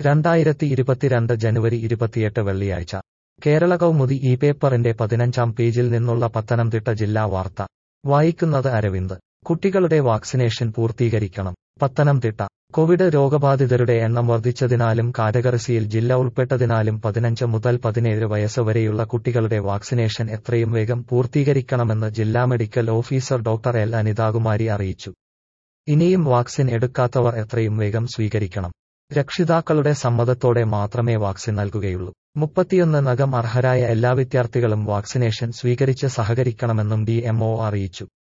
രണ്ടായിരത്തി ഇരുപത്തിരണ്ട് ജനുവരി ഇരുപത്തിയെട്ട് വെള്ളിയാഴ്ച കേരള കൗമുദി ഈ പേപ്പറിന്റെ പതിനഞ്ചാം പേജിൽ നിന്നുള്ള പത്തനംതിട്ട ജില്ലാ വാർത്ത വായിക്കുന്നത് അരവിന്ദ് കുട്ടികളുടെ വാക്സിനേഷൻ പൂർത്തീകരിക്കണം പത്തനംതിട്ട കോവിഡ് രോഗബാധിതരുടെ എണ്ണം വർദ്ധിച്ചതിനാലും കാറ്റഗറിസിയിൽ ജില്ല ഉൾപ്പെട്ടതിനാലും പതിനഞ്ച് മുതൽ പതിനേഴ് വയസ്സ് വരെയുള്ള കുട്ടികളുടെ വാക്സിനേഷൻ എത്രയും വേഗം പൂർത്തീകരിക്കണമെന്ന് ജില്ലാ medical officer doctor L Anithakumari അറിയിച്ചു ഇനിയും വാക്സിൻ എടുക്കാത്തവർ എത്രയും വേഗം സ്വീകരിക്കണം രക്ഷിതാക്കളുടെ സമ്മതത്തോടെ മാത്രമേ വാക്സിൻ നൽകുകയുള്ളൂ മുപ്പത്തിയൊന്ന് നകം അർഹരായ എല്ലാ വിദ്യാർത്ഥികളും വാക്സിനേഷൻ സ്വീകരിച്ച് സഹകരിക്കണമെന്നും ഡി അറിയിച്ചു